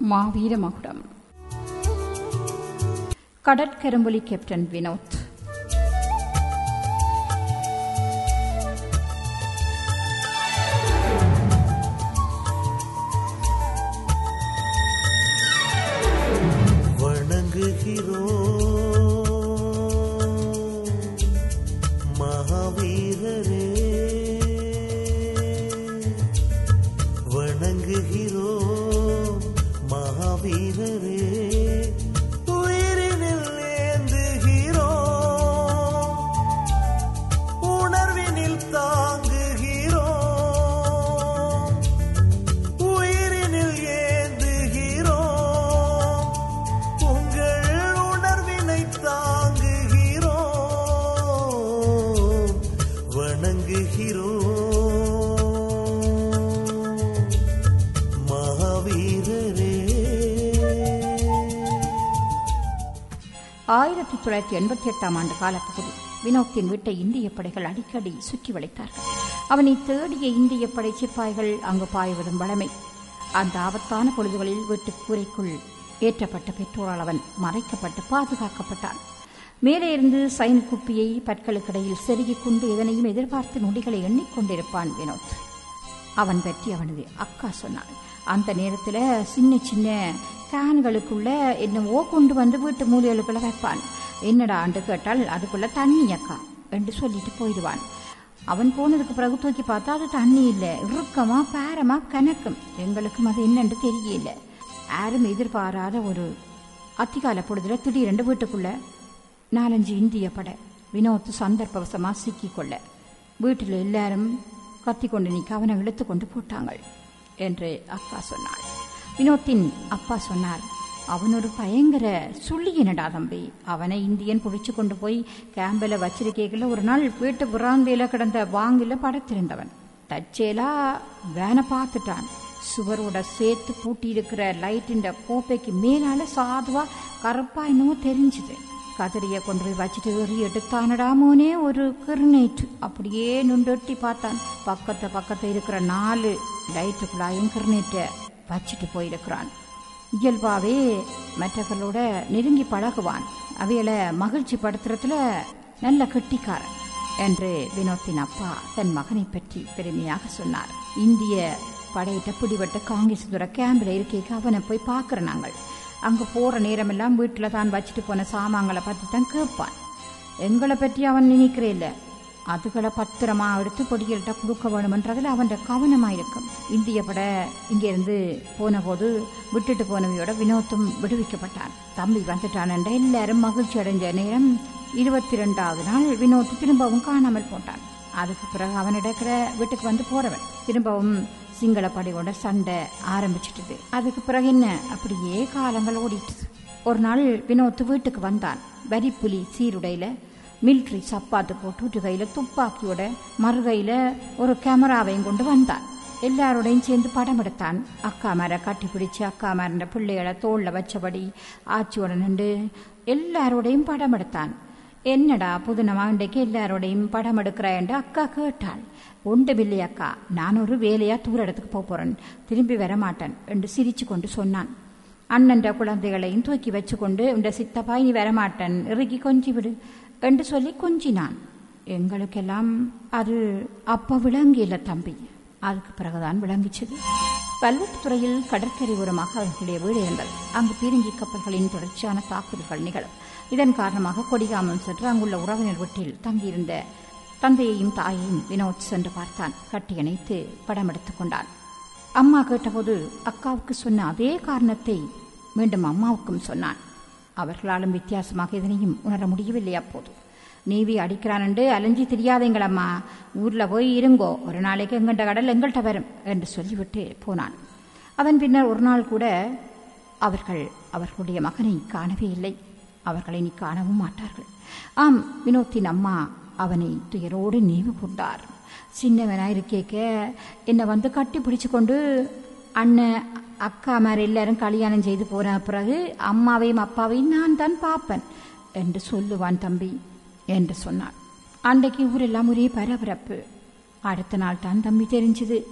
மாவீர மகுடம் கடற்கரும்புலி கேப்டன் வினோத் வணங்குகிறோம் மகாவீரரே வணங்குகிறோம் மகாவீரரே உயிரினில் ஏந்துகிறோம் உணர்வினில் தாங்குகிறோம் உயிரினில் ஏந்துகிறோம் உங்கள் உணர்வினை தாங்குகிறோம் வணங்குகிறோம் மகாவீரரே ஆயிரத்தி தொள்ளாயிரத்தி எண்பத்தி எட்டாம் ஆண்டு காலப்பகுதி வினோத்தின் வீட்டை இந்திய படைகள் அடிக்கடி சுற்றி வளைத்தார்கள் அவனை தேடிய இந்திய படை சிப்பாய்கள் அங்கு பாய்வதும் வழமை அந்த ஆபத்தான பொழுதுகளில் வீட்டு கூரைக்குள் ஏற்றப்பட்ட பெற்றோரால் அவன் மறைக்கப்பட்டு பாதுகாக்கப்பட்டான் மேலே இருந்து சைன் குப்பியை பற்களுக்கிடையில் செருகிக் கொண்டு எதனையும் எதிர்பார்த்து நொடிகளை எண்ணிக்கொண்டிருப்பான் வினோத் அவன் பற்றி அவனது அக்கா சொன்னாள் அந்த நேரத்தில் சின்ன சின்ன கேன்களுக்குள்ள என்னவோ கொண்டு வந்து வீட்டு மூலைகளுக்குள்ள வைப்பான் என்னடா ஆண்டு கேட்டால் அதுக்குள்ள தண்ணி அக்கா என்று சொல்லிட்டு போயிடுவான் அவன் போனதுக்கு பிறகு தூக்கி பார்த்தா அது தண்ணி இல்லை இறுக்கமா பேரமா கணக்கும் எங்களுக்கும் அது என்னன்னு தெரியல யாரும் எதிர்பாராத ஒரு அத்திகால பொழுதுல திடீரென்று வீட்டுக்குள்ள நாலஞ்சு இந்திய படை வினோத் சந்தர்ப்பவசமா சிக்கிக்கொள்ள வீட்டில் எல்லாரும் கத்தி கொண்டு நிற்க அவனை இழுத்து கொண்டு போட்டாங்க என்று அக்கா சொன்னாள் வினோத்தின் அப்பா சொன்னார் அவன் ஒரு பயங்கர சுள்ளியனடா தம்பி அவனை இந்தியன் பிடிச்சு கொண்டு போய் கேம்பில் வச்சிருக்கேக்கில் ஒரு நாள் வீட்டு புறாந்தையில கிடந்த வாங்கில படுத்திருந்தவன் தச்சேலா வேனை பார்த்துட்டான் சுவரோட சேர்த்து பூட்டி இருக்கிற லைட்டின் கோப்பைக்கு மேலால சாதுவா கருப்பா என்னவோ தெரிஞ்சுது கதிரிய கொண்டு போய் வச்சுட்டு எறி எடுத்தானடா மோனே ஒரு கிருநைட் அப்படியே நுண்டொட்டி பார்த்தான் பக்கத்து பக்கத்து இருக்கிற நாலு லைட்டுக்குள்ளாயும் கிருநைட்டை வச்சுட்டு போயிருக்கிறான் இயல்பாவே மற்றவர்களோட நெருங்கி பழகுவான் அவைகளை மகிழ்ச்சி படுத்துறதுல நல்ல கெட்டிக்காரன் என்று வினோத்தின் அப்பா தன் மகனை பற்றி பெருமையாக சொன்னார் இந்திய படையிட்ட பிடிபட்ட காங்கிரஸ் துறை கேம்பில் இருக்கைக்கு அவனை போய் பார்க்குற நாங்கள் அங்கே போகிற நேரமெல்லாம் வீட்டில் தான் வச்சுட்டு போன சாமான்களை பற்றி தான் கேட்பான் எங்களை பற்றி அவன் நினைக்கிறே இல்லை அதுகளை பத்திரமா எடுத்து பொடிகள்கிட்ட கொடுக்க வேணுமென்றதில் அவன் கவனமாக இருக்கும் இந்திய பட இங்கேருந்து போன போது விட்டுட்டு போனவையோட வினோத்தும் விடுவிக்கப்பட்டான் தம்பி வந்துட்டான் என்ற எல்லாரும் மகிழ்ச்சி அடைஞ்ச நேரம் இருபத்தி ரெண்டாவது நாள் வினோத் திரும்பவும் காணாமல் போட்டான் அதுக்கு பிறகு அவனிடக்கிற வீட்டுக்கு வந்து போறவன் திரும்பவும் சிங்கள படையோட சண்டை ஆரம்பிச்சிட்டது அதுக்கு பிறகு என்ன அப்படியே காலங்கள் ஓடிட்டுது ஒரு நாள் வினோத் வீட்டுக்கு வந்தான் வரிப்புலி சீருடையில மிலிட்ரி சப்பாத்து போட்டு ஒரு கையில துப்பாக்கியோட மறுகையில ஒரு கேமராவையும் கொண்டு வந்தான் எல்லாரோடையும் சேர்ந்து படம் எடுத்தான் அக்கா மேர கட்டி பிடிச்சு அக்கா மேர பிள்ளைகளை தோல்ல வச்சபடி ஆச்சியோட நின்று எல்லாரோடையும் படம் எடுத்தான் என்னடா புதுனமா இன்றைக்கு எல்லாரோடையும் படம் எடுக்கிறாயன்று அக்கா கேட்டாள் ஒன்றுமில்லை அக்கா நான் ஒரு வேலையா தூர இடத்துக்கு போக போறேன் திரும்பி வரமாட்டேன் என்று சிரிச்சு கொண்டு சொன்னான் அண்ணன்ற குழந்தைகளையும் தூக்கி வச்சுக்கொண்டு இந்த சித்தப்பா நீ வரமாட்டேன் இறுக்கி கொஞ்சி விடு என்று சொல்லி கொஞ்சினான் எங்களுக்கெல்லாம் அது அப்ப விளங்கியில்ல தம்பி அதுக்கு பிறகுதான் விளங்கிச்சது பல்வெட்டுத்துறையில் கடற்கரை ஓரமாக அவர்களுடைய வீடு இருந்தது அங்கு பீரங்கி கப்பல்களின் தொடர்ச்சியான தாக்குதல்கள் நிகழும் இதன் காரணமாக கொடிகாமம் சென்று அங்குள்ள உறவினர் வீட்டில் தங்கியிருந்த தந்தையையும் தாயையும் வினோத் சென்று பார்த்தான் கட்டியணைத்து படம் எடுத்துக் கொண்டான் அம்மா கேட்டபோது அக்காவுக்கு சொன்ன அதே காரணத்தை மீண்டும் அம்மாவுக்கும் சொன்னான் அவர்களாலும் வித்தியாசமாக இதனையும் உணர முடியவில்லை அப்போது நீவி அடிக்கிறான் என்று அலைஞ்சி தெரியாதீங்களம்மா ஊர்ல போய் இருங்கோ ஒரு நாளைக்கு எங்கள்கிட்ட கடல் எங்கள்கிட்ட வரும் என்று சொல்லிவிட்டு போனான் அதன் பின்னர் ஒரு நாள் கூட அவர்கள் அவர்களுடைய மகனை காணவே இல்லை அவர்களை நீ காணவும் மாட்டார்கள் ஆம் வினோத்தின் அம்மா அவனை துயரோடு நினைவு கொண்டார் சின்னவனா இருக்கேக்க என்னை வந்து கட்டி பிடிச்சு கொண்டு அண்ணன் அக்கா மாதிரி எல்லாரும் கல்யாணம் செய்து போன பிறகு அம்மாவையும் அப்பாவையும் நான் தான் பார்ப்பேன் என்று சொல்லுவான் தம்பி என்று சொன்னான் அன்றைக்கு ஊரெல்லாம் ஒரே பரபரப்பு அடுத்த நாள் தான் தம்பி தெரிஞ்சது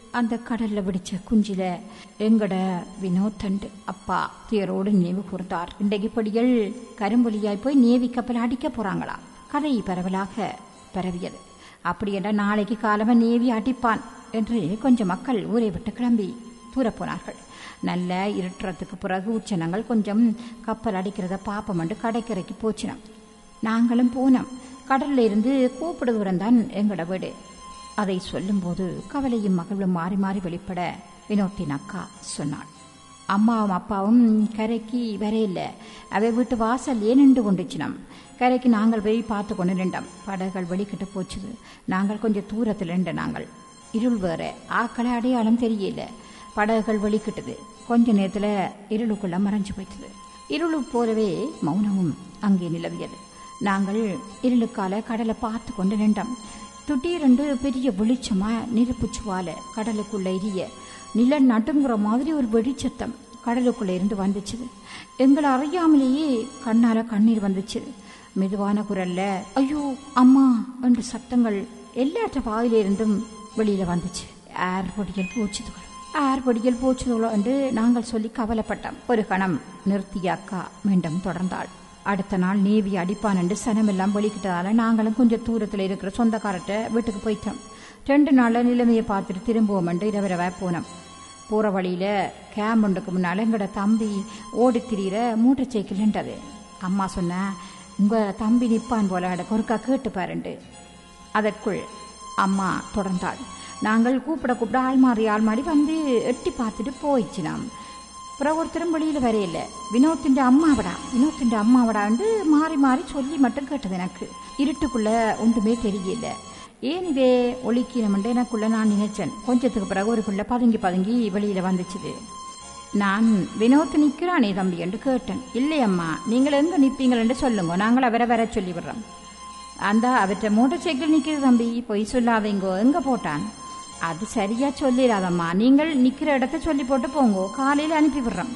அந்த கடல்ல பிடிச்ச குஞ்சில எங்கட வினோத்தண்டு அப்பா துயரோடு நினைவு கூர்ந்தார் இன்றைக்கு படிகள் கரும்பொலியாய் போய் நேவி கப்பல் அடிக்க போறாங்களா கதை பரவலாக பரவியது அப்படி என்ற நாளைக்கு காலமா நேவி அடிப்பான் என்று கொஞ்சம் மக்கள் ஊரை விட்டு கிளம்பி தூரப் போனார்கள் நல்ல இருட்டுறதுக்கு பிறகு உச்சனங்கள் கொஞ்சம் கப்பல் அடிக்கிறத பாப்பம் என்று கடைக்கரைக்கு போச்சினோம் நாங்களும் போனோம் கடல்ல இருந்து கூப்பிடு தூரம் தான் எங்களோட வீடு அதை சொல்லும்போது கவலையும் மகளும் மாறி மாறி வெளிப்பட வினோத்தின் அக்கா சொன்னாள் அம்மாவும் அப்பாவும் கரைக்கு வரையில்லை அவை வீட்டு வாசல்லே நின்று கொண்டுச்சினோம் கரைக்கு நாங்கள் போய் பார்த்து கொண்டு நின்றோம் படகுகள் வெளிக்கிட்டு போச்சுது நாங்கள் கொஞ்சம் தூரத்தில் நின்ற நாங்கள் இருள் வேற ஆக்களை அடையாளம் தெரியல படகுகள் வெளிக்கிட்டது கொஞ்ச நேரத்தில் இருளுக்குள்ள மறைஞ்சு போயிட்டது இருளு போலவே மௌனமும் அங்கே நிலவியது நாங்கள் இருளுக்கால கடலை பார்த்து கொண்டு நின்றோம் திடீரென்று பெரிய வெளிச்சமா நெருப்புச்சுவால கடலுக்குள்ள எரிய நில நடுங்குற மாதிரி ஒரு வெடிச்சத்தம் கடலுக்குள்ள இருந்து வந்துச்சு எங்களை அறியாமலேயே கண்ணால கண்ணீர் வந்துச்சு மெதுவான குரல்ல ஐயோ அம்மா என்ற சத்தங்கள் எல்லாற்ற வாயிலிருந்தும் வெளியில வந்துச்சு ஏர் பொடிகள் போச்சுதுகள் ஏர் பொடிகள் போச்சுதுகளோ என்று நாங்கள் சொல்லி கவலைப்பட்டோம் ஒரு கணம் நிறுத்திய அக்கா மீண்டும் தொடர்ந்தாள் அடுத்த நாள் நேவி அடிப்பான் என்று சனமெல்லாம் வெளிக்கிட்டதால நாங்களும் கொஞ்சம் தூரத்தில் இருக்கிற சொந்தக்காரர்கிட்ட வீட்டுக்கு போயிட்டோம் ரெண்டு நாள்ல நிலைமையை பார்த்துட்டு திரும்புவோம் என்று இரவிரவா போனோம் போற வழியில கேம்புண்டுக்கு முன்னால எங்களோட தம்பி ஓடி திரியிற மூட்டர் சைக்கிள் நின்றது அம்மா சொன்ன உங்க தம்பி நிப்பான் போல அட கொறுக்கா கேட்டு பாருண்டு அதற்குள் அம்மா தொடர்ந்தாள் நாங்கள் கூப்பிட கூப்பிட ஆள் மாறி ஆள் மாறி வந்து எட்டி பார்த்துட்டு போயிடுச்சு நாம் பிறகு ஒருத்தரும் வெளியில் வரையில வினோத்தின் அம்மாவடா வினோத்தின் அம்மாவடான்னு மாறி மாறி சொல்லி மட்டும் கேட்டது எனக்கு இருட்டுக்குள்ள ஒன்றுமே தெரியல ஏன் இதே ஒழிக்கணும்னு எனக்குள்ள நான் நினைச்சேன் கொஞ்சத்துக்கு பிறகு ஒரு பிள்ளை பதுங்கி பதுங்கி வெளியில வந்துச்சுது நான் வினோத் நிற்கிறானே தம்பி என்று கேட்டேன் இல்லையம்மா நீங்கள் எங்க நிற்பீங்களென்று சொல்லுங்க நாங்கள் அவரை வர சொல்லி விடுறோம் அந்த அவற்றை மோட்டர் சைக்கிள் நிற்கிறது தம்பி பொய் சொல்லாதீங்கோ எங்க போட்டான் அது சரியா சொல்லிடாதம்மா நீங்கள் நிக்கிற இடத்த சொல்லி போட்டு போங்கோ காலையில அனுப்பி விடுறோம்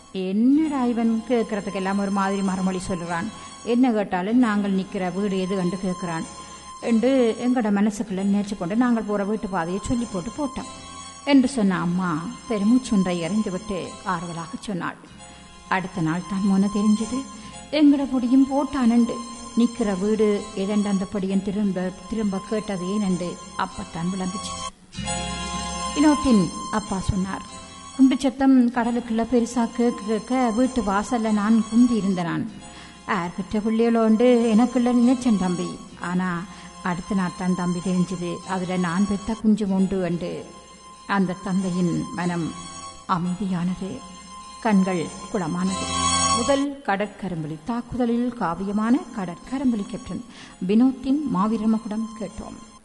என்னடா இவன் கேட்கறதுக்கு எல்லாம் ஒரு மாதிரி மறுமொழி சொல்லுறான் என்ன கேட்டாலும் நாங்கள் நிக்கிற வீடு எது கண்டு கேட்கிறான் என்று எங்களோட மனசுக்குள்ள நினைச்சு கொண்டு நாங்கள் போற வீட்டு பாதையை சொல்லி போட்டு போட்டோம் என்று சொன்ன அம்மா பெருமூச்சொன்றை எறிந்துவிட்டு ஆறுதலாக சொன்னாள் அடுத்த நாள் தான் முன்ன தெரிஞ்சது எங்கட பொடியும் போட்டானண்டு நிக்கிற வீடு எதண்ட அந்த படியன் திரும்ப திரும்ப கேட்டது ஏனென்று அப்பத்தான் விளங்குச்சு வினோத்தின் அப்பா சொன்னார் குண்டு சத்தம் கடலுக்குள்ள பெருசா கேட்க கேட்க வீட்டு வாசல்ல நான் குந்தி இருந்த நான் ஆர்கிட்ட பிள்ளைகளோண்டு எனக்குள்ள நினைச்சேன் தம்பி ஆனா அடுத்த நாள் தான் தம்பி தெரிஞ்சது அதுல நான் பெத்த குஞ்சு உண்டு என்று அந்த தந்தையின் மனம் அமைதியானது கண்கள் குளமானது முதல் கடற்கரும்புலி தாக்குதலில் காவியமான கடற்கரும்புலி கேப்டன் வினோத்தின் மாவீரமகுடம் கேட்டோம்